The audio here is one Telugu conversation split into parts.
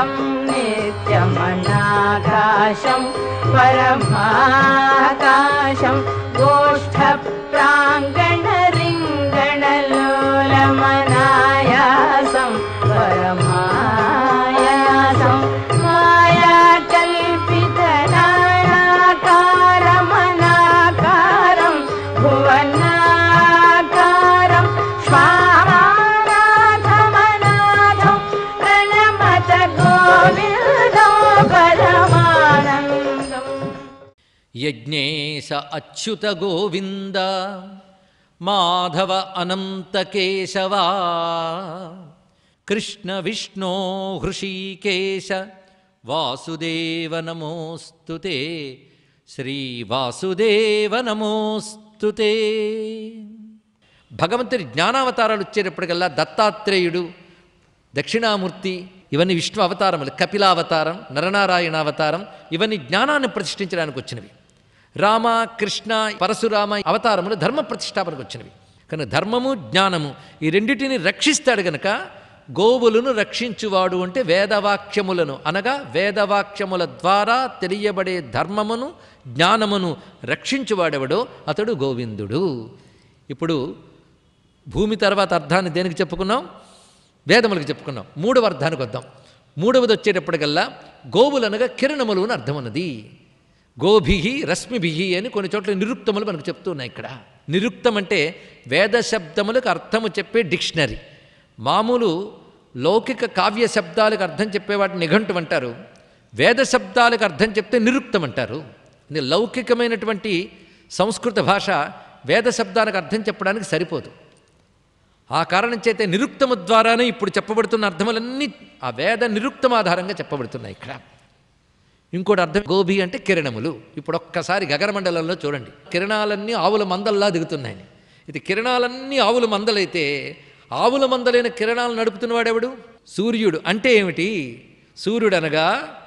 नित्यमनन्तम् नित्यमनाकाशम् परमाकाशम् गोष्ठप्राङ्गणरिङ्गणलोलमनायासम् परमायासम् मायाकल्पितनाकारमनाकारम् भुवनाकारम् स्वामानाथमनाथम् प्रणमत गोविन्दो परमानन्दम् యజ్ఞేశ అచ్యుత గోవింద మాధవ అనంత కేశవా కృష్ణ విష్ణో హృషీకేశ వాసుదేవ నమోస్తుతే శ్రీ వాసుదేవ నమోస్తుతే భగవంతుడి జ్ఞానావతారాలు వచ్చేటప్పటికల్లా దత్తాత్రేయుడు దక్షిణామూర్తి ఇవన్నీ విష్ణు అవతారములు కపిలావతారం నరనారాయణ అవతారం ఇవన్నీ జ్ఞానాన్ని ప్రతిష్ఠించడానికి వచ్చినవి రామ కృష్ణ పరశురామ అవతారములు ధర్మ ప్రతిష్టాపనకు వచ్చినవి కనుక ధర్మము జ్ఞానము ఈ రెండిటిని రక్షిస్తాడు గనక గోవులను రక్షించువాడు అంటే వేదవాక్యములను అనగా వేదవాక్యముల ద్వారా తెలియబడే ధర్మమును జ్ఞానమును రక్షించువాడెవడో అతడు గోవిందుడు ఇప్పుడు భూమి తర్వాత అర్థాన్ని దేనికి చెప్పుకున్నాం వేదములకు చెప్పుకున్నాం మూడవ అర్థానికి వద్దాం మూడవది వచ్చేటప్పటికల్లా గోవులనగా కిరణములు అని అర్థం ఉన్నది గోభిహి రశ్మిభిహి అని కొన్ని చోట్ల నిరుక్తములు మనకు చెప్తున్నాయి ఇక్కడ నిరుక్తం అంటే వేద శబ్దములకు అర్థము చెప్పే డిక్షనరీ మామూలు లౌకిక కావ్య శబ్దాలకు అర్థం చెప్పేవాటిని నిఘంటు అంటారు వేద శబ్దాలకు అర్థం చెప్తే నిరుక్తం అంటారు ఇది లౌకికమైనటువంటి సంస్కృత భాష వేద శబ్దాలకు అర్థం చెప్పడానికి సరిపోదు ఆ కారణం చేతే నిరుక్తము ద్వారానే ఇప్పుడు చెప్పబడుతున్న అర్థములన్నీ ఆ వేద నిరుక్తం ఆధారంగా చెప్పబడుతున్నాయి ఇక్కడ ఇంకోటి అర్థం గోబి అంటే కిరణములు ఇప్పుడు ఒక్కసారి గగనమండలంలో చూడండి కిరణాలన్నీ ఆవుల మందల్లా దిగుతున్నాయి ఇది కిరణాలన్నీ ఆవుల మందలైతే ఆవుల మందలైన కిరణాలు నడుపుతున్నవాడెవడు సూర్యుడు అంటే ఏమిటి సూర్యుడు అనగా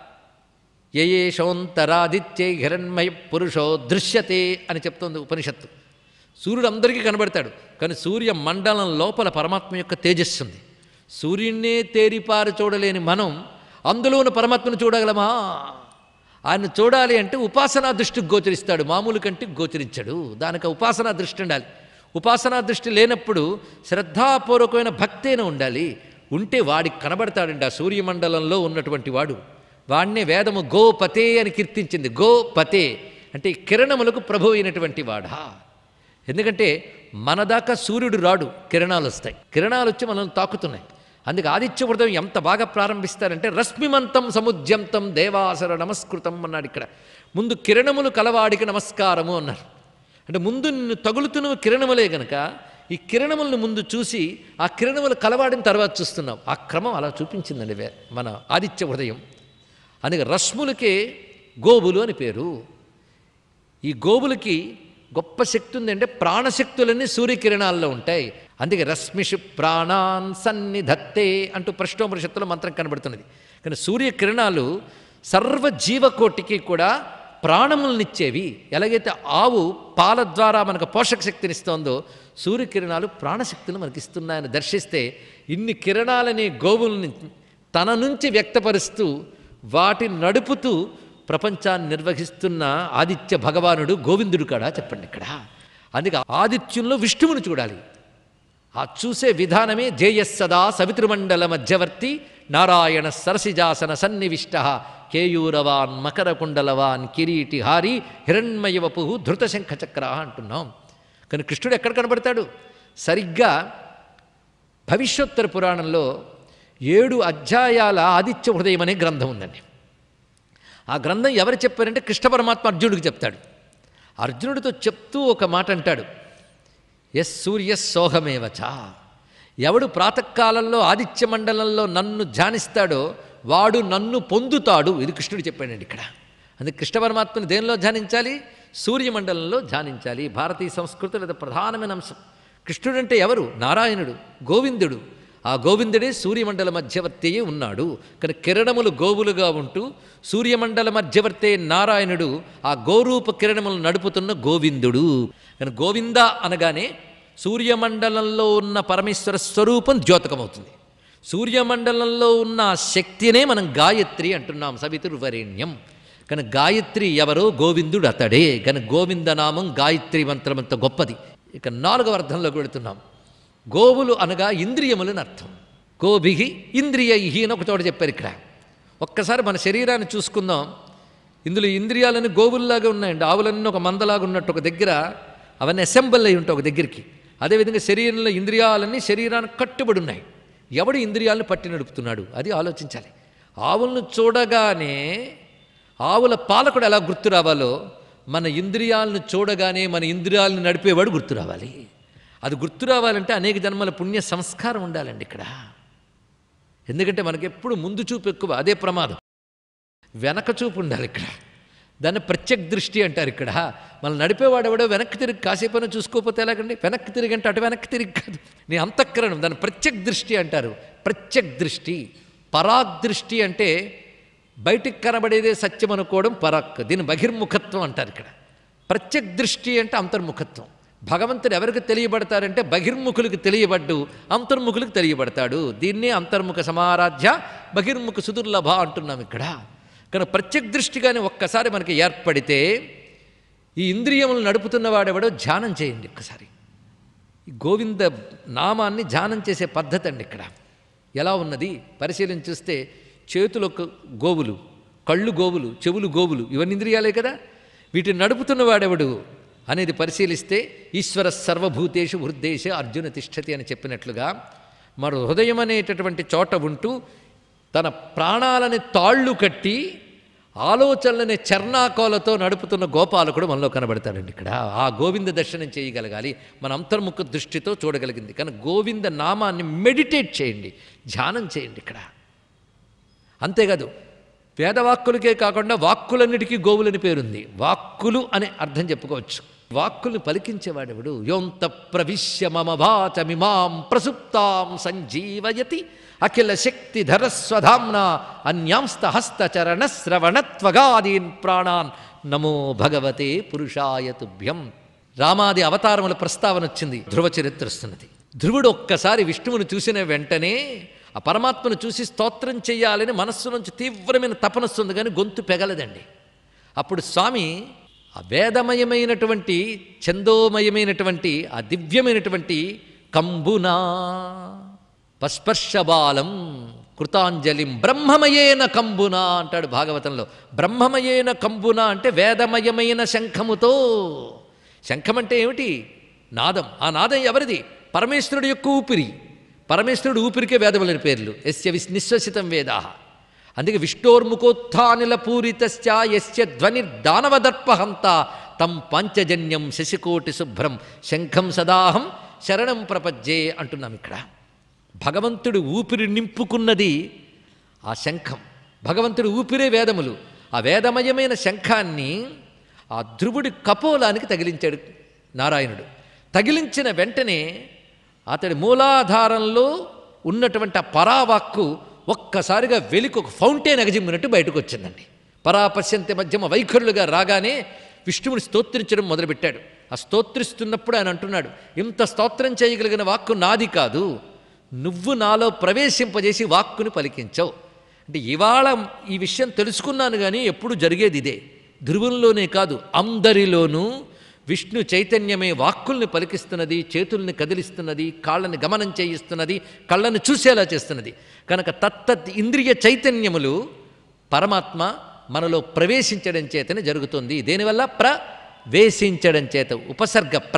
యయేషోంతరాదిత్యై హిరణ్మయ పురుషో దృశ్యతే అని చెప్తోంది ఉపనిషత్తు సూర్యుడు అందరికీ కనబడతాడు కానీ సూర్య మండలం లోపల పరమాత్మ యొక్క తేజస్సు ఉంది సూర్యున్నే తేరిపారు చూడలేని మనం అందులో ఉన్న పరమాత్మను చూడగలమా ఆయన చూడాలి అంటే ఉపాసనా దృష్టికి గోచరిస్తాడు మామూలు కంటికి గోచరించడు దానికి ఉపాసనా దృష్టి ఉండాలి ఉపాసనా దృష్టి లేనప్పుడు శ్రద్ధాపూర్వకమైన భక్తి అయినా ఉండాలి ఉంటే వాడికి కనబడతాడండి ఆ సూర్యమండలంలో ఉన్నటువంటి వాడు వాడినే వేదము గోపతే అని కీర్తించింది గోపతే అంటే ఈ కిరణములకు ప్రభు అయినటువంటి వాడా ఎందుకంటే మన దాకా సూర్యుడు రాడు కిరణాలు వస్తాయి కిరణాలు వచ్చి మనల్ని తాకుతున్నాయి అందుకే ఆదిత్య వ్రతం ఎంత బాగా ప్రారంభిస్తారంటే రశ్మిమంతం సముద్యంతం దేవాసర నమస్కృతం అన్నాడు ఇక్కడ ముందు కిరణములు కలవాడికి నమస్కారము అన్నారు అంటే ముందు నిన్ను తగులుతున్న కిరణములే గనక ఈ కిరణములను ముందు చూసి ఆ కిరణములు కలవాడిన తర్వాత చూస్తున్నావు ఆ క్రమం అలా చూపించిందండి వే- మన ఆదిత్య హృదయం అందుకే రశ్ములకే గోవులు అని పేరు ఈ గోవులకి గొప్ప శక్తి ఉందంటే ప్రాణశక్తులన్నీ సూర్యకిరణాల్లో ఉంటాయి అందుకే రశ్మిషు ప్రాణాన్ సన్నిధత్తే అంటూ ప్రశ్నోపనిషత్తులో మంత్రం కనబడుతున్నది కానీ సూర్యకిరణాలు సర్వ జీవకోటికి కూడా ప్రాణములనిచ్చేవి ఎలాగైతే ఆవు పాల ద్వారా మనకు పోషక శక్తినిస్తోందో సూర్యకిరణాలు ప్రాణశక్తులు మనకి ఇస్తున్నాయని దర్శిస్తే ఇన్ని కిరణాలనే గోవుల్ని తన నుంచి వ్యక్తపరుస్తూ వాటిని నడుపుతూ ప్రపంచాన్ని నిర్వహిస్తున్న ఆదిత్య భగవానుడు గోవిందుడు కాడా చెప్పండి ఇక్కడ అందుకే ఆదిత్యంలో విష్ణువుని చూడాలి ఆ చూసే విధానమే జేయస్సదా సవితృమండల మధ్యవర్తి నారాయణ సరసిజాసన సన్నివిష్ట కేయూరవాన్ మకరకుండలవాన్ కిరీటి హారి హిరణ్మయవపు ధృతశంఖ చక్ర అంటున్నాం కానీ కృష్ణుడు ఎక్కడ కనబడతాడు సరిగ్గా భవిష్యోత్తర పురాణంలో ఏడు అధ్యాయాల ఆదిత్య హృదయం అనే గ్రంథం ఉందండి ఆ గ్రంథం ఎవరు చెప్పారంటే కృష్ణ పరమాత్మ అర్జునుడికి చెప్తాడు అర్జునుడితో చెప్తూ ఒక మాట అంటాడు ఎస్ సూర్య సోహమేవచ ఎవడు ప్రాతకాలంలో ఆదిత్య మండలంలో నన్ను ధ్యానిస్తాడో వాడు నన్ను పొందుతాడు ఇది కృష్ణుడు చెప్పాడండి ఇక్కడ అందుకే కృష్ణ పరమాత్మను దేనిలో ధ్యానించాలి సూర్యమండలంలో ధ్యానించాలి భారతీయ సంస్కృతి లేదా ప్రధానమైన అంశం కృష్ణుడంటే ఎవరు నారాయణుడు గోవిందుడు ఆ గోవిందుడే సూర్యమండల మధ్యవర్తి అయి ఉన్నాడు కానీ కిరణములు గోవులుగా ఉంటూ సూర్యమండల మధ్యవర్తి అయిన నారాయణుడు ఆ గోరూప కిరణములు నడుపుతున్న గోవిందుడు కానీ గోవింద అనగానే సూర్యమండలంలో ఉన్న పరమేశ్వర స్వరూపం ద్యోతకమవుతుంది సూర్యమండలంలో ఉన్న ఆ శక్తినే మనం గాయత్రి అంటున్నాం సవితుర్వరేణ్యం కానీ గాయత్రి ఎవరో గోవిందుడు అతడే కానీ గోవిందనామం గాయత్రి మంత్రం అంత గొప్పది ఇక నాలుగవ అర్థంలోకి వెళుతున్నాం గోవులు అనగా ఇంద్రియములని అర్థం గోభిహి ఇంద్రియైహి అని ఒక చోట చెప్పారు ఇక్కడ ఒక్కసారి మన శరీరాన్ని చూసుకుందాం ఇందులో ఇంద్రియాలని గోవుల్లాగా ఉన్నాయండి ఆవులన్నీ ఒక మందలాగా ఉన్నట్టు ఒక దగ్గర అవన్నీ అసెంబుల్ అయి ఉంటాయి ఒక దగ్గరికి అదేవిధంగా శరీరంలో ఇంద్రియాలన్నీ శరీరానికి కట్టుబడి ఉన్నాయి ఎవడు ఇంద్రియాలను పట్టి నడుపుతున్నాడు అది ఆలోచించాలి ఆవులను చూడగానే ఆవుల పాలకుడు ఎలా గుర్తు రావాలో మన ఇంద్రియాలను చూడగానే మన ఇంద్రియాలను నడిపేవాడు గుర్తు రావాలి అది గుర్తు రావాలంటే అనేక జన్మల పుణ్య సంస్కారం ఉండాలండి ఇక్కడ ఎందుకంటే మనకి ఎప్పుడు ముందు చూపు ఎక్కువ అదే ప్రమాదం వెనక చూపు ఉండాలి ఇక్కడ దాన్ని ప్రత్యక్ దృష్టి అంటారు ఇక్కడ మనం నడిపేవాడు ఎవడో వెనక్కి తిరిగి కాసేపైనా చూసుకోకపోతే ఎలాగండి వెనక్కి తిరిగి అంటే అటు వెనక్కి తిరిగి కాదు నీ అంతఃకరణం దాన్ని ప్రత్యక్ దృష్టి అంటారు ప్రత్యక్ దృష్టి పరాగ్ దృష్టి అంటే బయటికి కనబడేదే సత్యం అనుకోవడం పరాక్ దీన్ని బహిర్ముఖత్వం అంటారు ఇక్కడ ప్రత్యక్ దృష్టి అంటే అంతర్ముఖత్వం భగవంతుడు ఎవరికి తెలియబడతారంటే బహిర్ముఖులకు తెలియబడ్డు అంతర్ముఖులకు తెలియబడతాడు దీన్నే అంతర్ముఖ సమారాధ్య బహిర్ముఖ సుదుర్లభ అంటున్నాం ఇక్కడ కనుక ప్రత్యక్ దృష్టిగానే ఒక్కసారి మనకి ఏర్పడితే ఈ ఇంద్రియములు నడుపుతున్న వాడెవడో ధ్యానం చేయండి ఒక్కసారి ఈ గోవింద నామాన్ని ధ్యానం చేసే పద్ధతి అండి ఇక్కడ ఎలా ఉన్నది పరిశీలన చూస్తే చేతులకు గోవులు కళ్ళు గోవులు చెవులు గోవులు ఇవన్నీ ఇంద్రియాలే కదా వీటిని నడుపుతున్న వాడెవడు అనేది పరిశీలిస్తే ఈశ్వర సర్వభూతేషు హృద్దేశ అర్జున తిష్టతి అని చెప్పినట్లుగా మరో హృదయం అనేటటువంటి చోట ఉంటూ తన ప్రాణాలని తాళ్ళు కట్టి ఆలోచనలని చర్నాకోలతో నడుపుతున్న గోపాలకుడు మనలో కనబడతాడండి ఇక్కడ ఆ గోవింద దర్శనం చేయగలగాలి మన అంతర్ముఖ దృష్టితో చూడగలిగింది కానీ గోవింద నామాన్ని మెడిటేట్ చేయండి ధ్యానం చేయండి ఇక్కడ అంతేకాదు వేదవాక్కులకే కాకుండా వాక్కులన్నిటికీ గోవులని పేరుంది వాక్కులు అనే అర్థం చెప్పుకోవచ్చు వాక్కుల్ని పలికించేవాడెవడు యోంత ప్రవిశ్య మమ వాచమిమాం ప్రసుప్తాం సంజీవయతి అఖిల శక్తి ధరస్వధామ్న అన్యాంస్త హస్తచరణ శ్రవణత్వగాదీన్ ప్రాణాన్ నమో భగవతే పురుషాయ తుభ్యం రామాది అవతారముల ప్రస్తావన వచ్చింది ధ్రువ చరిత్ర వస్తున్నది ధ్రువుడు ఒక్కసారి విష్ణువుని చూసిన వెంటనే ఆ పరమాత్మను చూసి స్తోత్రం చేయాలని మనస్సు నుంచి తీవ్రమైన తపనొస్తుంది కానీ గొంతు పెగలదండి అప్పుడు స్వామి ఆ వేదమయమైనటువంటి ఛందోమయమైనటువంటి ఆ దివ్యమైనటువంటి కంబునా పస్పర్శబాలం కృతాంజలిం బ్రహ్మమయేన కంబున అంటాడు భాగవతంలో బ్రహ్మమయేన కంబున అంటే వేదమయమైన శంఖముతో శంఖం అంటే ఏమిటి నాదం ఆ నాదం ఎవరిది పరమేశ్వరుడు యొక్క ఊపిరి పరమేశ్వరుడు ఊపిరికే వేదములని పేర్లు ఎస్య విస్ నిశ్వసితం వేదా అందుకే విష్ణోర్ముఖోత్థానిల పూరితశ్చ యస్య ధ్వనిర్దానవదర్పహంత తం పాంచజన్యం శశికోటి శుభ్రం శంఖం సదాహం శరణం ప్రపజ్జే అంటున్నాం ఇక్కడ భగవంతుడు ఊపిరి నింపుకున్నది ఆ శంఖం భగవంతుడు ఊపిరే వేదములు ఆ వేదమయమైన శంఖాన్ని ఆ ధ్రువుడి కపోలానికి తగిలించాడు నారాయణుడు తగిలించిన వెంటనే అతడి మూలాధారంలో ఉన్నటువంటి ఆ పరావాక్కు ఒక్కసారిగా వెలికి ఒక ఫౌంటైన్ ఎగజిమ్మినట్టు బయటకు వచ్చిందండి పరాపశ్యంతి మధ్యమ వైఖరులుగా రాగానే విష్ణువుని స్తోత్రించడం మొదలుపెట్టాడు ఆ స్తోత్రిస్తున్నప్పుడు ఆయన అంటున్నాడు ఇంత స్తోత్రం చేయగలిగిన వాక్కు నాది కాదు నువ్వు నాలో ప్రవేశింపజేసి వాక్కుని పలికించవు అంటే ఇవాళ ఈ విషయం తెలుసుకున్నాను కానీ ఎప్పుడు జరిగేది ఇదే ధ్రువంలోనే కాదు అందరిలోనూ విష్ణు చైతన్యమే వాక్కుల్ని పలికిస్తున్నది చేతుల్ని కదిలిస్తున్నది కాళ్ళని గమనం చేయిస్తున్నది కళ్ళని చూసేలా చేస్తున్నది కనుక తత్తత్ ఇంద్రియ చైతన్యములు పరమాత్మ మనలో ప్రవేశించడం చేతనే జరుగుతుంది దేనివల్ల ప్రవేశించడం చేత ఉపసర్గ ప్ర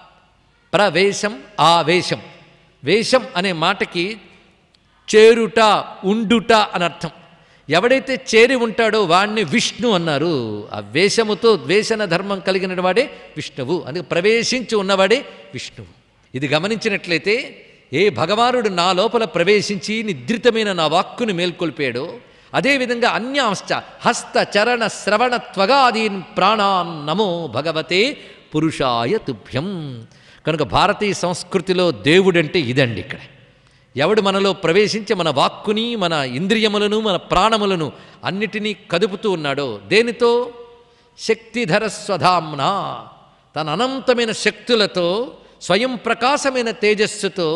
ప్రవేశం ఆవేశం వేషం అనే మాటకి చేరుట ఉండుట అని అర్థం ఎవడైతే చేరి ఉంటాడో వాణ్ణి విష్ణు అన్నారు ఆ వేషముతో ద్వేషణ ధర్మం కలిగిన వాడే విష్ణువు అందుకే ప్రవేశించి ఉన్నవాడే విష్ణువు ఇది గమనించినట్లయితే ఏ భగవానుడు నా లోపల ప్రవేశించి నిద్రితమైన నా వాక్కును మేల్కొల్పాడో అదేవిధంగా అన్యాంశ్చ హస్త చరణ శ్రవణ త్వగాదీన్ ప్రాణాన్ నమో భగవతే పురుషాయ తుభ్యం కనుక భారతీయ సంస్కృతిలో దేవుడంటే ఇదండి ఇక్కడ ఎవడు మనలో ప్రవేశించి మన వాక్కుని మన ఇంద్రియములను మన ప్రాణములను అన్నిటినీ కదుపుతూ ఉన్నాడో దేనితో శక్తిధర స్వధాంన తన అనంతమైన శక్తులతో స్వయం ప్రకాశమైన తేజస్సుతో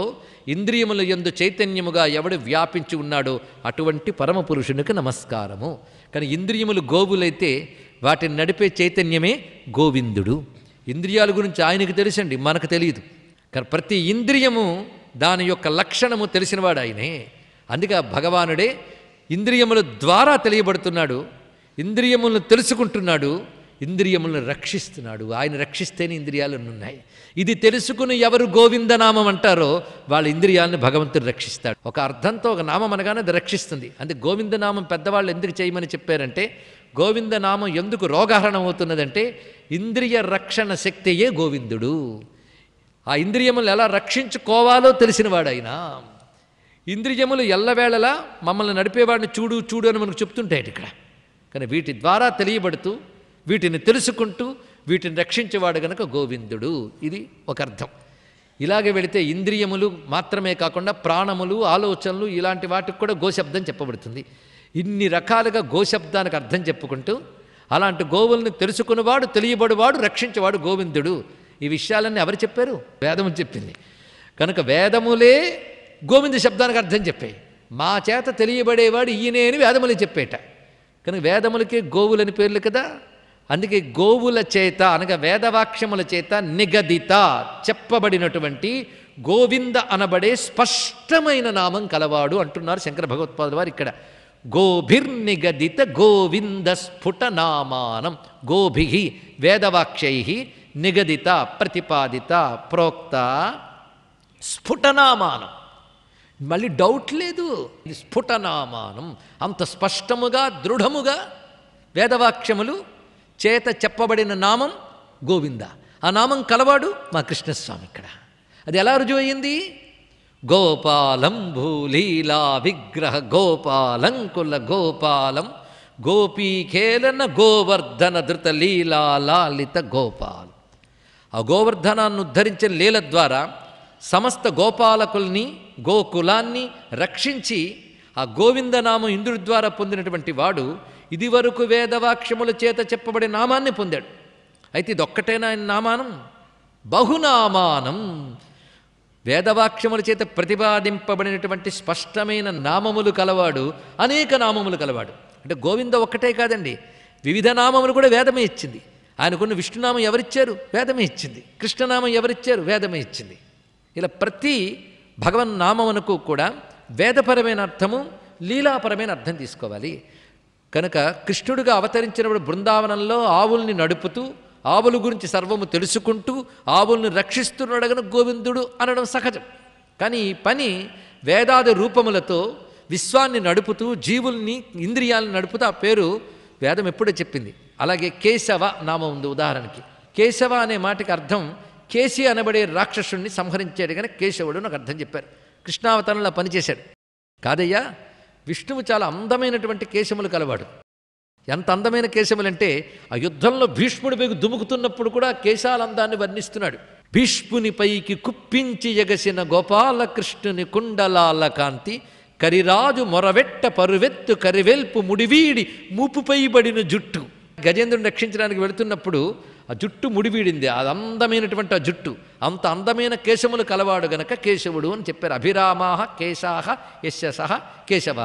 ఇంద్రియముల యందు చైతన్యముగా ఎవడు వ్యాపించి ఉన్నాడో అటువంటి పరమ పురుషునికి నమస్కారము కానీ ఇంద్రియములు గోవులైతే వాటిని నడిపే చైతన్యమే గోవిందుడు ఇంద్రియాల గురించి ఆయనకు తెలుసండి మనకు తెలియదు కానీ ప్రతి ఇంద్రియము దాని యొక్క లక్షణము తెలిసినవాడు ఆయనే అందుకే ఆ భగవానుడే ఇంద్రియముల ద్వారా తెలియబడుతున్నాడు ఇంద్రియములను తెలుసుకుంటున్నాడు ఇంద్రియములను రక్షిస్తున్నాడు ఆయన రక్షిస్తేనే ఇంద్రియాలు ఉన్నాయి ఇది తెలుసుకుని ఎవరు గోవిందనామం అంటారో వాళ్ళ ఇంద్రియాలను భగవంతుడు రక్షిస్తాడు ఒక అర్థంతో ఒక నామం అనగానే అది రక్షిస్తుంది అంటే గోవిందనామం పెద్దవాళ్ళు ఎందుకు చేయమని చెప్పారంటే గోవిందనామం ఎందుకు రోగహరణం అవుతున్నదంటే ఇంద్రియ రక్షణ శక్తియే గోవిందుడు ఆ ఇంద్రియములు ఎలా రక్షించుకోవాలో తెలిసినవాడు ఆయన ఇంద్రియములు ఎల్లవేళలా మమ్మల్ని నడిపేవాడిని చూడు చూడు అని మనకు చెప్తుంటాయి ఇక్కడ కానీ వీటి ద్వారా తెలియబడుతూ వీటిని తెలుసుకుంటూ వీటిని రక్షించేవాడు గనక గోవిందుడు ఇది ఒక అర్థం ఇలాగే వెళితే ఇంద్రియములు మాత్రమే కాకుండా ప్రాణములు ఆలోచనలు ఇలాంటి వాటికి కూడా గోశబ్దం చెప్పబడుతుంది ఇన్ని రకాలుగా గోశబ్దానికి అర్థం చెప్పుకుంటూ అలాంటి గోవుల్ని తెలుసుకున్నవాడు తెలియబడివాడు రక్షించేవాడు గోవిందుడు ఈ విషయాలన్నీ ఎవరు చెప్పారు వేదము చెప్పింది కనుక వేదములే గోవింద శబ్దానికి అర్థం చెప్పాయి మా చేత తెలియబడేవాడు ఈయనే అని వేదములే చెప్పేట కనుక వేదములకే గోవులని పేర్లు కదా అందుకే గోవుల చేత అనగా వేదవాక్యముల చేత నిగదిత చెప్పబడినటువంటి గోవింద అనబడే స్పష్టమైన నామం కలవాడు అంటున్నారు శంకర భగవత్పాదుల వారు ఇక్కడ గోభిర్నిగదిత గోవింద స్ఫుట నామానం గోభి వేదవాక్యై నిగదిత ప్రతిపాదిత ప్రోక్త స్ఫుటనామానం మళ్ళీ డౌట్ లేదు ఇది స్ఫుటనామానం అంత స్పష్టముగా దృఢముగా వేదవాక్యములు చేత చెప్పబడిన నామం గోవింద ఆ నామం కలవాడు మా కృష్ణస్వామి ఇక్కడ అది ఎలా రుజువు అయింది గోపాలం భూలీలా విగ్రహ గోపాలం కుల గోపాలం గోపీఖేలన గోవర్ధన ధృత లీలా లాలిత గోపాల్ ఆ గోవర్ధనాన్ని ఉద్ధరించిన లీల ద్వారా సమస్త గోపాలకుల్ని గోకులాన్ని రక్షించి ఆ గోవిందనామం ఇంద్రుడి ద్వారా పొందినటువంటి వాడు ఇదివరకు వేదవాక్యముల చేత చెప్పబడే నామాన్ని పొందాడు అయితే ఇదొక్కటేనా ఆయన నామానం బహునామానం వేదవాక్యముల చేత ప్రతిపాదింపబడినటువంటి స్పష్టమైన నామములు కలవాడు అనేక నామములు కలవాడు అంటే గోవింద ఒక్కటే కాదండి వివిధ నామములు కూడా వేదమే ఇచ్చింది ఆయనకున్న విష్ణునామం ఎవరిచ్చారు వేదమే ఇచ్చింది కృష్ణనామం ఎవరిచ్చారు వేదమే ఇచ్చింది ఇలా ప్రతి భగవన్ నామమునకు కూడా వేదపరమైన అర్థము లీలాపరమైన అర్థం తీసుకోవాలి కనుక కృష్ణుడిగా అవతరించినప్పుడు బృందావనంలో ఆవుల్ని నడుపుతూ ఆవుల గురించి సర్వము తెలుసుకుంటూ ఆవుల్ని రక్షిస్తున్నాడు గనుక గోవిందుడు అనడం సహజం కానీ ఈ పని వేదాది రూపములతో విశ్వాన్ని నడుపుతూ జీవుల్ని ఇంద్రియాలను నడుపుతూ ఆ పేరు వేదం ఎప్పుడో చెప్పింది అలాగే కేశవ నామం ఉంది ఉదాహరణకి కేశవ అనే మాటకి అర్థం కేసి అనబడే రాక్షసుణ్ణి సంహరించాడు కానీ కేశవుడు నాకు అర్థం చెప్పారు కృష్ణావతారంలో పనిచేశాడు కాదయ్యా విష్ణువు చాలా అందమైనటువంటి కేశములు కలవాడు ఎంత అందమైన కేశములంటే ఆ యుద్ధంలో భీష్ముడి పైకి దుముకుతున్నప్పుడు కూడా ఆ కేశాల అందాన్ని వర్ణిస్తున్నాడు భీష్ముని పైకి కుప్పించి ఎగసిన గోపాలకృష్ణుని కుండలాల కాంతి కరిరాజు మొరవెట్ట పరువెత్తు కరివెల్పు ముడివీడి మూపుపై బడిన జుట్టు గజేంద్రుని రక్షించడానికి వెళుతున్నప్పుడు ఆ జుట్టు ముడివీడింది అది అందమైనటువంటి ఆ జుట్టు అంత అందమైన కేశములు కలవాడు గనక కేశవుడు అని చెప్పారు అభిరామాహ కేశాహ యశసహ కేశవ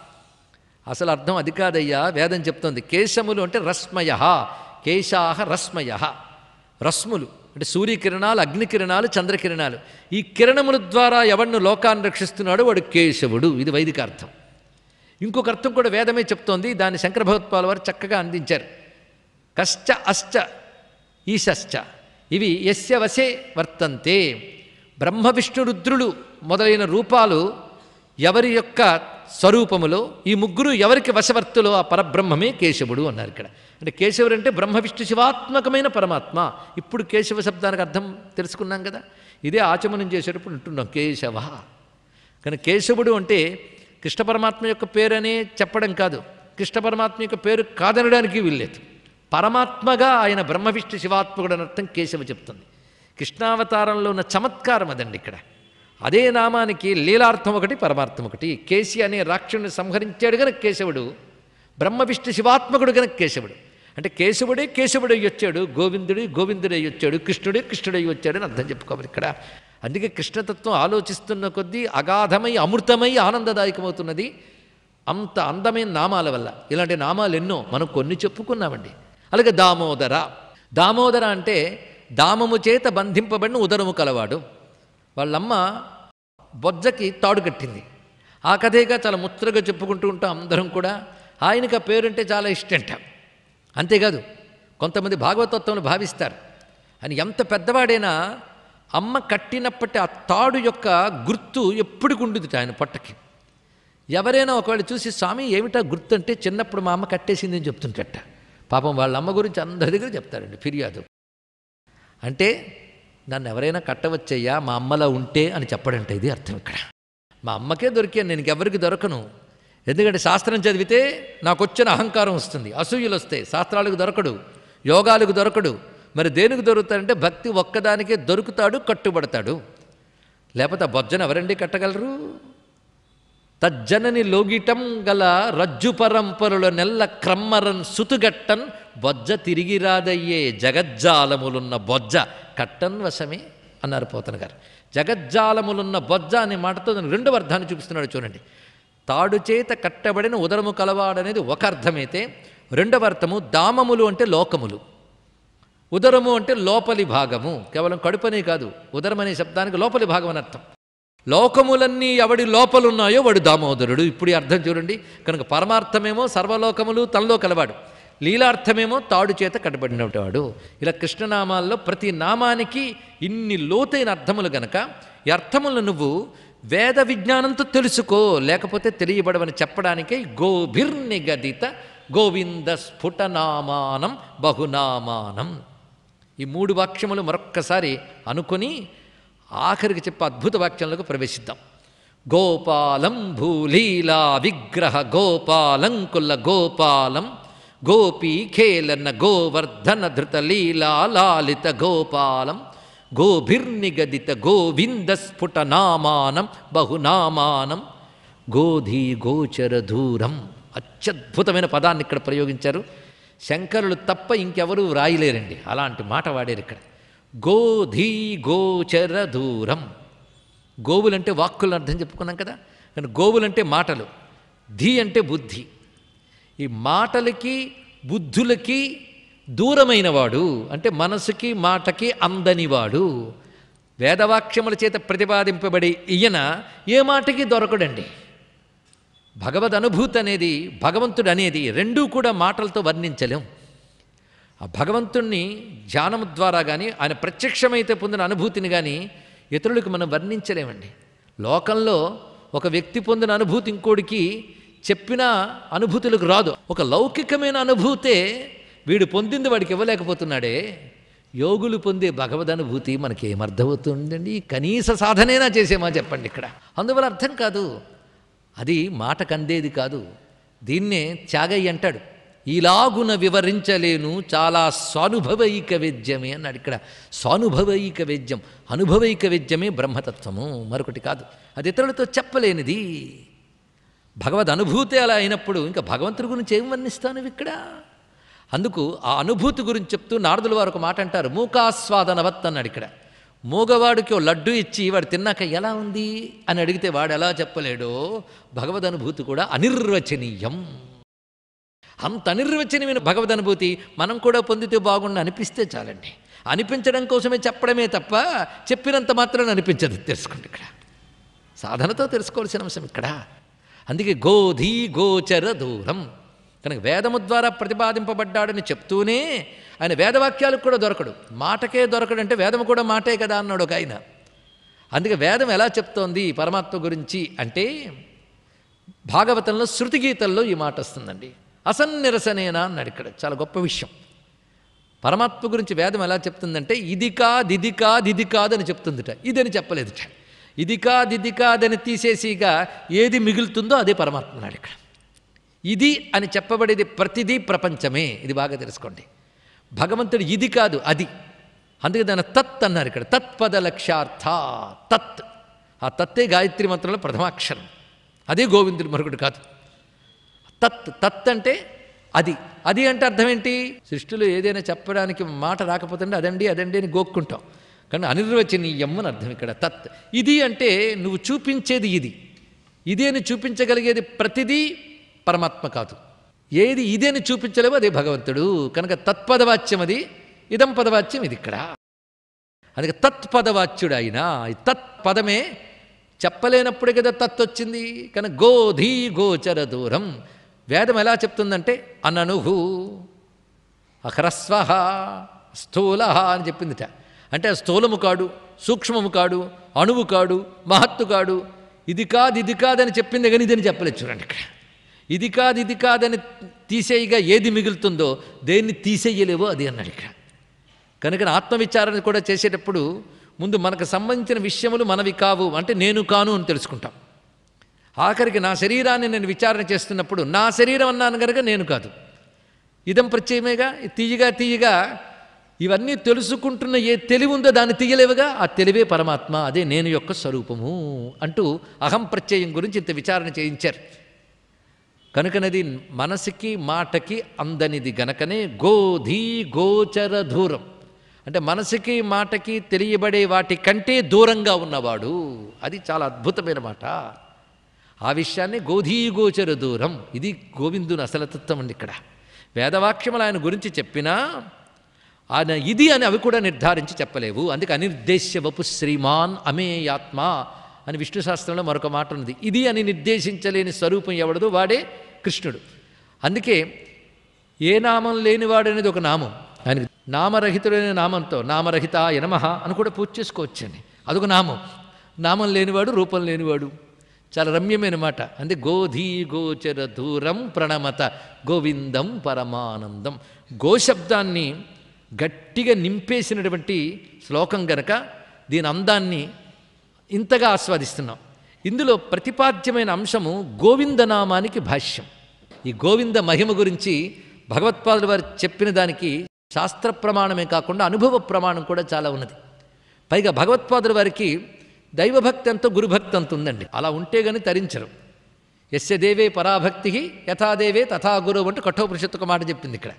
అసలు అర్థం అది కాదయ్యా వేదం చెప్తోంది కేశములు అంటే రస్మయ కేశాహ రస్మయ రస్ములు అంటే సూర్యకిరణాలు అగ్నికిరణాలు చంద్రకిరణాలు ఈ కిరణముల ద్వారా ఎవరిని లోకాన్ని రక్షిస్తున్నాడో వాడు కేశవుడు ఇది వైదిక అర్థం ఇంకొక అర్థం కూడా వేదమే చెప్తోంది దాన్ని శంకర భగవత్పాల్ వారు చక్కగా అందించారు కశ్చ అశ్చ ఈశశ్చ ఇవి యస్య వశే వర్తంతే బ్రహ్మ విష్ణు రుద్రులు మొదలైన రూపాలు ఎవరి యొక్క స్వరూపములో ఈ ముగ్గురు ఎవరికి వశవర్తులో ఆ పరబ్రహ్మమే కేశవుడు అన్నారు ఇక్కడ అంటే కేశవుడు అంటే బ్రహ్మ విష్ణు శివాత్మకమైన పరమాత్మ ఇప్పుడు కేశవ శబ్దానికి అర్థం తెలుసుకున్నాం కదా ఇదే ఆచమనం చేసేటప్పుడు ఉంటున్నాం కేశవ కానీ కేశవుడు అంటే కృష్ణ పరమాత్మ యొక్క పేరనే చెప్పడం కాదు కృష్ణ పరమాత్మ యొక్క పేరు కాదనడానికి వీల్లేదు పరమాత్మగా ఆయన బ్రహ్మ విష్ణు శివాత్మకుడు అని అర్థం కేశవ చెప్తుంది కృష్ణావతారంలో ఉన్న చమత్కారం అదండి ఇక్కడ అదే నామానికి లీలార్థం ఒకటి పరమార్థం ఒకటి కేసి అనే రాక్షుని సంహరించాడు గనక కేశవుడు బ్రహ్మ విష్ణు శివాత్మకుడు గనక కేశవుడు అంటే కేశవుడే కేశవుడై వచ్చాడు గోవిందుడే గోవిందుడై వచ్చాడు కృష్ణుడే కృష్ణుడై వచ్చాడు అని అర్థం చెప్పుకోవాలి ఇక్కడ అందుకే కృష్ణతత్వం ఆలోచిస్తున్న కొద్దీ అగాధమై అమృతమై ఆనందదాయకమవుతున్నది అంత అందమైన నామాల వల్ల ఇలాంటి నామాలు ఎన్నో మనం కొన్ని చెప్పుకున్నామండి అలాగే దామోదర దామోదర అంటే దామము చేత బంధింపబడిన ఉదరము కలవాడు వాళ్ళమ్మ బొజ్జకి తాడు కట్టింది ఆ కథేగా చాలా ముచ్చటగా చెప్పుకుంటూ ఉంటాం అందరం కూడా ఆయనకి ఆ పేరుంటే చాలా ఇష్టంట అంతేకాదు కొంతమంది భాగవతత్వంలో భావిస్తారు అని ఎంత పెద్దవాడైనా అమ్మ కట్టినప్పటి ఆ తాడు యొక్క గుర్తు ఎప్పటికి ఉండుది ఆయన పొట్టకి ఎవరైనా ఒకవేళ చూసి స్వామి ఏమిటా గుర్తు అంటే చిన్నప్పుడు మా అమ్మ కట్టేసింది అని చెప్తుంటట పాపం వాళ్ళ అమ్మ గురించి అందరి దగ్గర చెప్తారండి ఫిర్యాదు అంటే నన్ను ఎవరైనా కట్టవచ్చయ్యా మా అమ్మలా ఉంటే అని చెప్పడంట ఇది అర్థం ఇక్కడ మా అమ్మకే దొరికాను నేను ఇంకెవరికి దొరకను ఎందుకంటే శాస్త్రం చదివితే నాకు వచ్చిన అహంకారం వస్తుంది అసూయలు వస్తాయి శాస్త్రాలకు దొరకడు యోగాలకు దొరకడు మరి దేనికి దొరుకుతాడంటే భక్తి ఒక్కదానికే దొరుకుతాడు కట్టుబడతాడు లేకపోతే ఆ బొజ్జను ఎవరండి కట్టగలరు తజ్జనని లోగిటం గల రజ్జు పరంపరుల నెల్ల క్రమ్మరన్ సుతుగట్టన్ బొజ్జ తిరిగి రాదయ్యే జగజ్జాలములున్న బొజ్జ కట్టన్ వశమే అన్నారు పోతన గారు జగజ్జాలములున్న బొజ్జ అనే మాటతో దాని రెండవ అర్థాన్ని చూపిస్తున్నాడు చూడండి తాడు చేత కట్టబడిన ఉదరము కలవాడనేది ఒక అర్థమైతే రెండవ అర్థము దామములు అంటే లోకములు ఉదరము అంటే లోపలి భాగము కేవలం కడుపనే కాదు ఉదరం అనే శబ్దానికి లోపలి భాగం అని అర్థం లోకములన్నీ ఎవడి లోపలున్నాయో వాడు దామోదరుడు ఇప్పుడు ఈ అర్థం చూడండి కనుక పరమార్థమేమో సర్వలోకములు తనలో కలవాడు లీలార్థమేమో తాడు చేత కట్టబడినవాడు ఇలా కృష్ణనామాల్లో ప్రతి నామానికి ఇన్ని లోతైన అర్థములు గనక ఈ అర్థములను నువ్వు వేద విజ్ఞానంతో తెలుసుకో లేకపోతే తెలియబడవని చెప్పడానికే గోభిర్నిగదిత గోవింద స్ఫుటనామానం బహునామానం ఈ మూడు వాక్యములు మరొక్కసారి అనుకొని ఆఖరికి చెప్పే అద్భుత వాక్యంలోకి ప్రవేశిద్దాం గోపాలం భూలీలా విగ్రహ గోపాలం కుల్ల గోపాలం గోపీ ఖేలన గోవర్ధన ధృత లీలా లాలిత గోపాలం గోభిర్నిగదిత గోవింద స్ఫుట నామానం బహునామానం గోధీ గోచర దూరం అత్యద్భుతమైన పదాన్ని ఇక్కడ ప్రయోగించారు శంకరులు తప్ప ఇంకెవరూ వ్రాయలేరండి అలాంటి మాట వాడారు ఇక్కడ గోధీ గోచర దూరం గోవులంటే వాక్కులను అర్థం చెప్పుకున్నాం కదా కానీ గోవులంటే మాటలు ధీ అంటే బుద్ధి ఈ మాటలకి బుద్ధులకి దూరమైనవాడు అంటే మనసుకి మాటకి అందనివాడు వేదవాక్యముల చేత ప్రతిపాదింపబడి ఈయన ఏ మాటకి దొరకడండి భగవద్ అనుభూతి అనేది భగవంతుడు అనేది రెండూ కూడా మాటలతో వర్ణించలేం ఆ భగవంతుణ్ణి ధ్యానం ద్వారా కానీ ఆయన ప్రత్యక్షమైతే పొందిన అనుభూతిని కానీ ఇతరులకు మనం వర్ణించలేమండి లోకంలో ఒక వ్యక్తి పొందిన అనుభూతి ఇంకోడికి చెప్పిన అనుభూతులకు రాదు ఒక లౌకికమైన అనుభూతే వీడు పొందింది వాడికి ఇవ్వలేకపోతున్నాడే యోగులు పొందే భగవద్ అనుభూతి మనకి ఏమర్థమవుతుందండి కనీస సాధనేనా చేసేమా చెప్పండి ఇక్కడ అందువల్ల అర్థం కాదు అది మాటకు అందేది కాదు దీన్నే త్యాగయ్య అంటాడు ఇలాగున వివరించలేను చాలా స్వానుభవైక వేద్యమే అన్నాడు ఇక్కడ స్వానుభవైక వేద్యం అనుభవైక వేద్యమే బ్రహ్మతత్వము మరొకటి కాదు అది ఇతరులతో చెప్పలేనిది భగవద్ అనుభూతి అలా అయినప్పుడు ఇంకా భగవంతుడి గురించి ఏం వర్ణిస్తాను ఇక్కడ అందుకు ఆ అనుభూతి గురించి చెప్తూ నారదుల వారు ఒక మాట అంటారు మూకాస్వాదనవత్ అన్నాడు ఇక్కడ మూగవాడికి ఓ లడ్డు ఇచ్చి వాడు తిన్నాక ఎలా ఉంది అని అడిగితే వాడు ఎలా చెప్పలేడో భగవద్ అనుభూతి కూడా అనిర్వచనీయం అంత అనిర్వచనీయమైన భగవద్ అనుభూతి మనం కూడా పొందితే బాగుండి అనిపిస్తే చాలండి అనిపించడం కోసమే చెప్పడమే తప్ప చెప్పినంత మాత్రం అనిపించదు తెలుసుకోండి ఇక్కడ సాధనతో తెలుసుకోవాల్సిన అంశం ఇక్కడ అందుకే గోధీ గోచర దూరం కనుక వేదము ద్వారా ప్రతిపాదింపబడ్డాడని చెప్తూనే ఆయన వేదవాక్యాలకు కూడా దొరకడు మాటకే దొరకడంటే వేదము కూడా మాటే కదా అన్నాడు ఒక ఆయన అందుకే వేదం ఎలా చెప్తోంది పరమాత్మ గురించి అంటే భాగవతంలో శృతి గీతల్లో ఈ మాట వస్తుందండి అసన్నిరసనేనా అన్నాడు ఇక్కడ చాలా గొప్ప విషయం పరమాత్మ గురించి వేదం ఎలా చెప్తుందంటే ఇది కాదు ఇది కాదు ఇది కాదని చెప్తుందిట ఇదని చెప్పలేదుట ఇది కాదు ఇది కాదని తీసేసిగా ఏది మిగులుతుందో అదే పరమాత్మ అన్నాడు ఇక్కడ ఇది అని చెప్పబడేది ప్రతిదీ ప్రపంచమే ఇది బాగా తెలుసుకోండి భగవంతుడు ఇది కాదు అది అందుకే దాని తత్ అన్నారు ఇక్కడ తత్పద లక్ష్యార్థ తత్ ఆ తత్తే గాయత్రి మంత్రంలో ప్రథమాక్షరం అదే గోవిందుడు మరొకటి కాదు తత్ తత్ అంటే అది అది అంటే అర్థం ఏంటి సృష్టిలో ఏదైనా చెప్పడానికి మాట రాకపోతుంటే అదండి అదండి అని గోక్కుంటాం కానీ అనిర్వచనీయం అని అర్థం ఇక్కడ తత్ ఇది అంటే నువ్వు చూపించేది ఇది ఇదే అని చూపించగలిగేది ప్రతిదీ పరమాత్మ కాదు ఏది ఇదే అని చూపించలేవో అదే భగవంతుడు కనుక తత్పదవాచ్యం అది ఇదం పదవాచ్యం ఇది ఇక్కడ అందుకే తత్పదవాచ్యుడు ఆయన ఈ తత్పదమే చెప్పలేనప్పుడే కదా తత్ వచ్చింది కనుక గోధీ గోచర దూరం వేదం ఎలా చెప్తుందంటే అననుహు అహరస్వ స్థూల అని చెప్పిందిట అంటే స్థూలము కాడు సూక్ష్మము కాడు అణువు కాడు మహత్తు కాడు ఇది కాదు ఇది కాదని చెప్పింది కానీ ఇదని చెప్పలేదు చూడండి ఇక్కడ ఇది కాదు ఇది కాదని తీసేయగా ఏది మిగులుతుందో దేన్ని తీసేయలేవో అది అన్నాడు ఇక్కడ కనుక ఆత్మవిచారణ కూడా చేసేటప్పుడు ముందు మనకు సంబంధించిన విషయములు మనవి కావు అంటే నేను కాను అని తెలుసుకుంటాం ఆఖరికి నా శరీరాన్ని నేను విచారణ చేస్తున్నప్పుడు నా శరీరం అన్నాను కనుక నేను కాదు ఇదం ప్రత్యయమేగా ఈ తీయగా తీయగా ఇవన్నీ తెలుసుకుంటున్న ఏ తెలివి ఉందో దాన్ని తీయలేవుగా ఆ తెలివే పరమాత్మ అదే నేను యొక్క స్వరూపము అంటూ అహం ప్రత్యయం గురించి ఇంత విచారణ చేయించారు కనుకనది మనసుకి మాటకి అందనిది గనకనే గోధీ గోచర దూరం అంటే మనసుకి మాటకి తెలియబడే వాటి కంటే దూరంగా ఉన్నవాడు అది చాలా అద్భుతమైన మాట ఆ విషయాన్ని గోధీ గోచర దూరం ఇది గోవిందుని అసలతత్వం అండి ఇక్కడ వేదవాక్యములు ఆయన గురించి చెప్పినా ఆయన ఇది అని అవి కూడా నిర్ధారించి చెప్పలేవు అందుకే అనిర్దేశ్య వపు శ్రీమాన్ అమేయాత్మ అని విష్ణు శాస్త్రంలో మరొక మాట ఉన్నది ఇది అని నిర్దేశించలేని స్వరూపం ఎవడదు వాడే కృష్ణుడు అందుకే ఏ నామం లేనివాడు అనేది ఒక నామం ఆయనకి నామరహితుడైన నామంతో నామరహిత యనమహ అని కూడా పూజ చేసుకోవచ్చండి అదొక నామం నామం లేనివాడు రూపం లేనివాడు చాలా రమ్యమైన మాట అంటే గోధీ గోచర దూరం ప్రణమత గోవిందం పరమానందం గోశబ్దాన్ని గట్టిగా నింపేసినటువంటి శ్లోకం గనక దీని అందాన్ని ఇంతగా ఆస్వాదిస్తున్నాం ఇందులో ప్రతిపాద్యమైన అంశము గోవిందనామానికి భాష్యం ఈ గోవింద మహిమ గురించి భగవత్పాదుల వారు చెప్పిన దానికి శాస్త్ర ప్రమాణమే కాకుండా అనుభవ ప్రమాణం కూడా చాలా ఉన్నది పైగా భగవత్పాదుల వారికి దైవభక్తి అంత గురుభక్తి అంత ఉందండి అలా ఉంటే గాని తరించరు యస్య దేవే పరాభక్తి యథాదేవే తథా గురువు అంటూ కఠోపనిషత్తు ఒక మాట చెప్పింది ఇక్కడ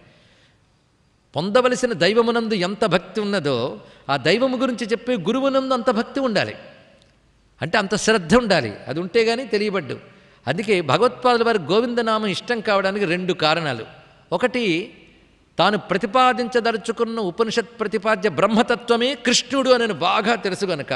పొందవలసిన దైవమునందు ఎంత భక్తి ఉన్నదో ఆ దైవము గురించి చెప్పే గురువునందు అంత భక్తి ఉండాలి అంటే అంత శ్రద్ధ ఉండాలి అది ఉంటే కానీ తెలియబడ్డు అందుకే భగవత్పాదుల వారి గోవిందనామం ఇష్టం కావడానికి రెండు కారణాలు ఒకటి తాను ప్రతిపాదించదలుచుకున్న ఉపనిషత్ ప్రతిపాద్య బ్రహ్మతత్వమే కృష్ణుడు అని బాగా తెలుసు గనక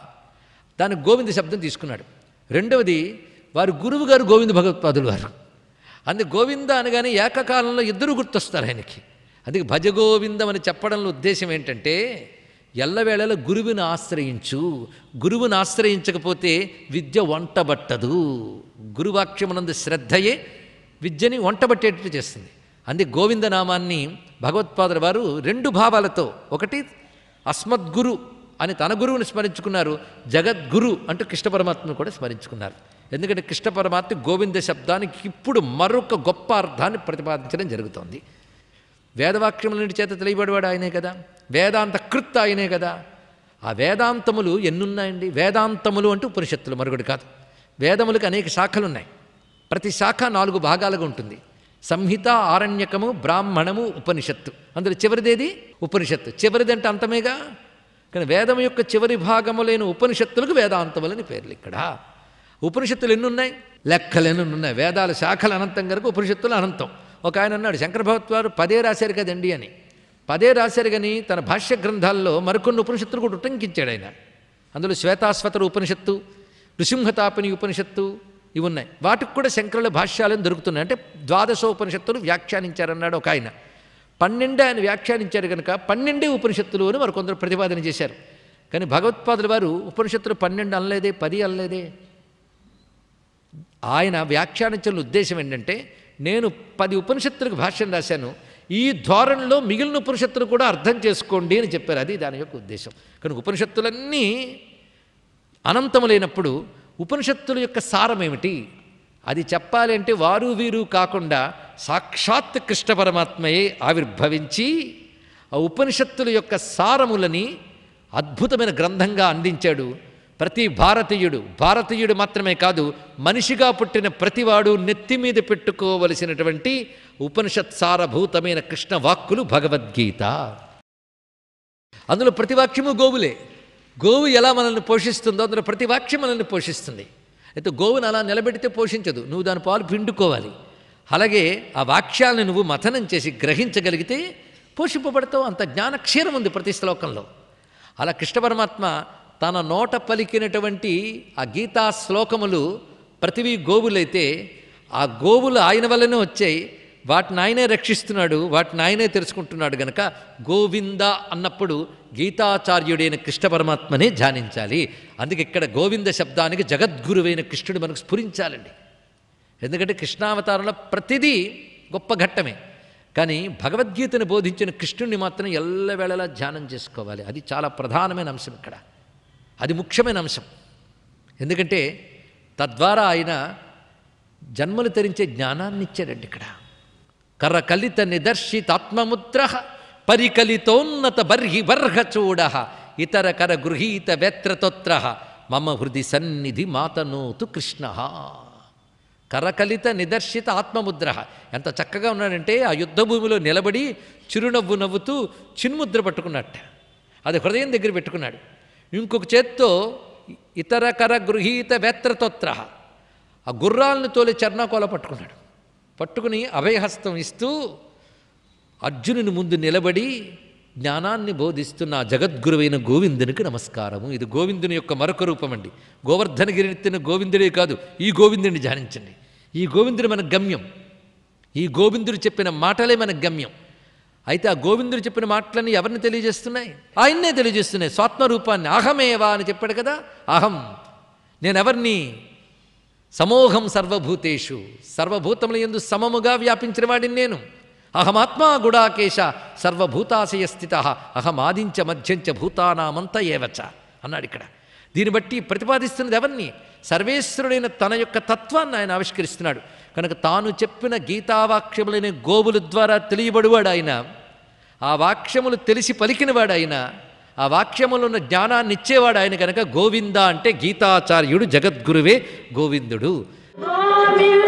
దాని గోవింద శబ్దం తీసుకున్నాడు రెండవది వారి గురువు గారు గోవింద భగవత్పాదులు వారు అందుకే గోవింద అనగానే ఏకకాలంలో ఇద్దరు గుర్తొస్తారు ఆయనకి అందుకే భజ గోవిందం అని చెప్పడంలో ఉద్దేశం ఏంటంటే ఎల్లవేళలో గురువుని ఆశ్రయించు గురువుని ఆశ్రయించకపోతే విద్య వంటబట్టదు గురువాక్యమునందు శ్రద్ధయే విద్యని వంటబట్టేటట్టు చేస్తుంది అందుకే గోవిందనామాన్ని భగవత్పాదుల వారు రెండు భావాలతో ఒకటి అస్మద్గురు అని తన గురువుని స్మరించుకున్నారు జగద్గురు అంటూ కృష్ణ పరమాత్మను కూడా స్మరించుకున్నారు ఎందుకంటే కృష్ణ పరమాత్మ గోవింద శబ్దానికి ఇప్పుడు మరొక గొప్ప అర్థాన్ని ప్రతిపాదించడం జరుగుతోంది వేదవాక్యములన్నిటి చేత తెలియబడేవాడు ఆయనే కదా వేదాంత కృత్ ఆయనే కదా ఆ వేదాంతములు ఎన్నున్నాయండి వేదాంతములు అంటే ఉపనిషత్తులు మరొకటి కాదు వేదములకు అనేక శాఖలు ఉన్నాయి ప్రతి శాఖ నాలుగు భాగాలుగా ఉంటుంది సంహిత ఆరణ్యకము బ్రాహ్మణము ఉపనిషత్తు అందులో చివరిదేది ఉపనిషత్తు చివరిది అంటే అంతమేగా కానీ వేదం యొక్క చివరి భాగములైన ఉపనిషత్తులకు వేదాంతములని పేర్లు ఇక్కడ ఉపనిషత్తులు ఎన్ని ఉన్నాయి లెక్కలు ఎన్ని ఉన్నాయి వేదాల శాఖలు అనంతం కనుక ఉపనిషత్తులు అనంతం ఒక ఆయన అన్నాడు శంకర భగవత్ వారు పదే రాశారు కదండి అని పదే రాశారు కానీ తన భాష్య గ్రంథాల్లో మరికొన్ని ఉపనిషత్తులు కూడా ఉటంకించాడు ఆయన అందులో శ్వేతాశ్వతర ఉపనిషత్తు నృసింహతాపిని ఉపనిషత్తు ఇవి ఉన్నాయి వాటికి కూడా శంకరుల భాష్యాలను దొరుకుతున్నాయి అంటే ద్వాదశోపనిషత్తులు వ్యాఖ్యానించారన్నాడు ఒక ఆయన పన్నెండే ఆయన వ్యాఖ్యానించారు కనుక పన్నెండే ఉపనిషత్తులు అని వారు కొందరు ప్రతిపాదన చేశారు కానీ భగవత్పాదుల వారు ఉపనిషత్తులు పన్నెండు అనలేదే పది అనలేదే ఆయన వ్యాఖ్యానించిన ఉద్దేశం ఏంటంటే నేను పది ఉపనిషత్తులకు భాష్యం రాశాను ఈ ధోరణిలో మిగిలిన ఉపనిషత్తులు కూడా అర్థం చేసుకోండి అని చెప్పారు అది దాని యొక్క ఉద్దేశం కనుక ఉపనిషత్తులన్నీ అనంతములైనప్పుడు ఉపనిషత్తుల యొక్క సారం ఏమిటి అది చెప్పాలి అంటే వారు వీరు కాకుండా సాక్షాత్ కృష్ణ పరమాత్మయే ఆవిర్భవించి ఆ ఉపనిషత్తుల యొక్క సారములని అద్భుతమైన గ్రంథంగా అందించాడు ప్రతి భారతీయుడు భారతీయుడు మాత్రమే కాదు మనిషిగా పుట్టిన ప్రతివాడు నెత్తి మీద పెట్టుకోవలసినటువంటి ఉపనిషత్ సారభూతమైన కృష్ణ వాక్కులు భగవద్గీత అందులో ప్రతి వాక్యము గోవులే గోవు ఎలా మనల్ని పోషిస్తుందో అందులో ప్రతి వాక్యం మనల్ని పోషిస్తుంది అయితే గోవును అలా నిలబెడితే పోషించదు నువ్వు దాని పాలు పిండుకోవాలి అలాగే ఆ వాక్యాలను నువ్వు మథనం చేసి గ్రహించగలిగితే పోషింపబడతావు అంత జ్ఞానక్షీరం ఉంది ప్రతి శ్లోకంలో అలా కృష్ణ పరమాత్మ తన నోట పలికినటువంటి ఆ గీతా శ్లోకములు ప్రతివి గోవులైతే ఆ గోవులు ఆయన వల్లనే వచ్చాయి వాటిని ఆయనే రక్షిస్తున్నాడు వాటిని ఆయనే తెలుసుకుంటున్నాడు గనక గోవింద అన్నప్పుడు గీతాచార్యుడైన కృష్ణ పరమాత్మనే ధ్యానించాలి అందుకే ఇక్కడ గోవింద శబ్దానికి జగద్గురువైన కృష్ణుడు మనకు స్ఫురించాలండి ఎందుకంటే కృష్ణావతారంలో ప్రతిదీ గొప్ప ఘట్టమే కానీ భగవద్గీతను బోధించిన కృష్ణుణ్ణి మాత్రం ఎల్లవేళలా ధ్యానం చేసుకోవాలి అది చాలా ప్రధానమైన అంశం ఇక్కడ అది ముఖ్యమైన అంశం ఎందుకంటే తద్వారా ఆయన జన్మలు తెరించే జ్ఞానాన్ని ఇచ్చాడండి ఇక్కడ కర్రకలిత నిదర్శితాత్మముద్ర పరికలితోన్నత బర్హి బర్హ చూడ ఇతర కర గృహీత వేత్రతోత్ర మమ హృది సన్నిధి మాతనోతు కృష్ణ కరకలిత నిదర్శిత ఆత్మముద్ర ఎంత చక్కగా ఉన్నాడంటే ఆ యుద్ధభూమిలో నిలబడి చిరునవ్వు నవ్వుతూ చిన్ముద్ర పట్టుకున్నట్ట అది హృదయం దగ్గర పెట్టుకున్నాడు ఇంకొక చేత్తో ఇతర కర గృహీత వేత్రతోత్ర ఆ గుర్రాలను తోలి చర్నాకోల పట్టుకున్నాడు పట్టుకుని అభయహస్తం ఇస్తూ అర్జునుని ముందు నిలబడి జ్ఞానాన్ని బోధిస్తున్న ఆ జగద్గురువైన గోవిందునికి నమస్కారము ఇది గోవిందుని యొక్క మరొక రూపం అండి గోవర్ధనగిరినెత్తిన గోవిందుడే కాదు ఈ గోవిందుని ధ్యానించండి ఈ గోవిందుడు మన గమ్యం ఈ గోవిందుడు చెప్పిన మాటలే మన గమ్యం అయితే ఆ గోవిందుడు చెప్పిన మాటలన్నీ ఎవరిని తెలియజేస్తున్నాయి ఆయన్నే తెలియజేస్తున్నాయి స్వాత్మరూపాన్ని అహమేవా అని చెప్పాడు కదా అహం నేనెవరిని సమోహం సర్వభూతేషు సర్వభూతముల ఎందు సమముగా వ్యాపించిన వాడిని నేను అహమాత్మా గుడాకేశ సర్వభూతాశయ స్థిత అహమాదించ మధ్యంచ భూతానామంత ఏవచ అన్నాడు ఇక్కడ దీన్ని బట్టి ప్రతిపాదిస్తున్నది ఎవరిని సర్వేశ్వరుడైన తన యొక్క తత్వాన్ని ఆయన ఆవిష్కరిస్తున్నాడు కనుక తాను చెప్పిన గీతావాక్యములైన గోవుల ద్వారా తెలియబడివాడు ఆయన ఆ వాక్యములు తెలిసి పలికినవాడు ఆయన ఆ వాక్యములు ఉన్న జ్ఞానాన్ని ఇచ్చేవాడు ఆయన కనుక గోవింద అంటే గీతాచార్యుడు జగద్గురువే గోవిందుడు గోవింద